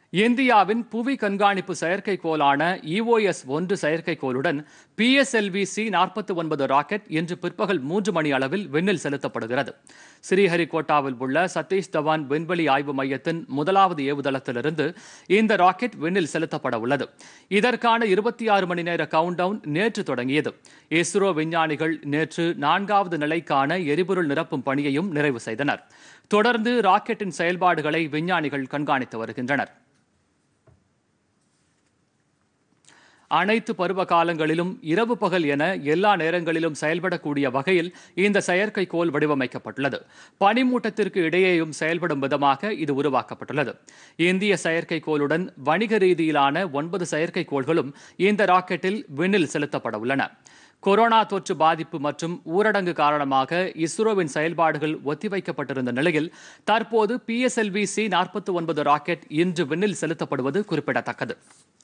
இந்தியாவின் புவி கண்காணிப்பு செயற்கைக்கோளான இஓஎஸ் ஒன்று செயற்கைக்கோளுடன் பிஎஸ்எல்வி சி நாற்பத்தி ஒன்பது ராக்கெட் இன்று பிற்பகல் மூன்று மணி அளவில் விண்ணில் செலுத்தப்படுகிறது ஸ்ரீஹரிகோட்டாவில் உள்ள சதீஷ் தவான் விண்வெளி ஆய்வு மையத்தின் முதலாவது ஏவுதளத்திலிருந்து இந்த ராக்கெட் விண்ணில் செலுத்தப்பட உள்ளது இதற்கான இருபத்தி ஆறு மணி நேர கவுண்டவுன் நேற்று தொடங்கியது இஸ்ரோ விஞ்ஞானிகள் நேற்று நான்காவது நிலைக்கான எரிபொருள் நிரப்பும் பணியையும் நிறைவு செய்தனர் தொடர்ந்து ராக்கெட்டின் செயல்பாடுகளை விஞ்ஞானிகள் கண்காணித்து வருகின்றனர் அனைத்து பருவ காலங்களிலும் இரவு பகல் என எல்லா நேரங்களிலும் செயல்படக்கூடிய வகையில் இந்த செயற்கைக்கோள் வடிவமைக்கப்பட்டுள்ளது பனிமூட்டத்திற்கு இடையேயும் செயல்படும் விதமாக இது உருவாக்கப்பட்டுள்ளது இந்திய செயற்கைக்கோளுடன் வணிக ரீதியிலான ஒன்பது செயற்கைக்கோள்களும் இந்த ராக்கெட்டில் விண்ணில் செலுத்தப்பட உள்ளன கொரோனா தொற்று பாதிப்பு மற்றும் ஊரடங்கு காரணமாக இஸ்ரோவின் செயல்பாடுகள் ஒத்திவைக்கப்பட்டிருந்த நிலையில் தற்போது பிஎஸ்எல்வி சி நாற்பத்தி ஒன்பது ராக்கெட் இன்று விண்ணில் செலுத்தப்படுவது குறிப்பிடத்தக்கது